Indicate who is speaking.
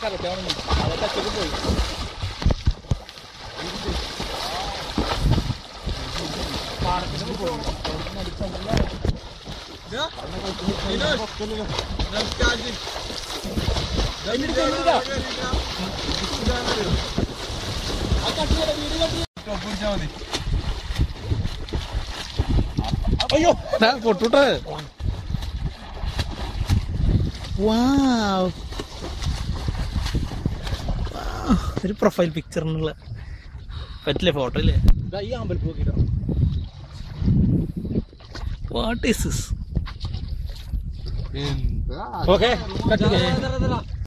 Speaker 1: കറക്റ്റാണ് അതൊക്കെ അച്ഛക്ക് പോയി പാടത്തിന് പോയി അയ്യോ പൊട്ടുട്ടെ
Speaker 2: വാവ് ഒരു പ്രൊഫൈൽ പിക്ചറിനുള്ള പറ്റില്ലേ ഫോട്ടോ അല്ലേ
Speaker 1: ഈ അമ്പലത്തിൽ നോക്കിട്ടോ
Speaker 2: വാട്ട് ഈസ് ദിസ്
Speaker 1: ഓക്കെ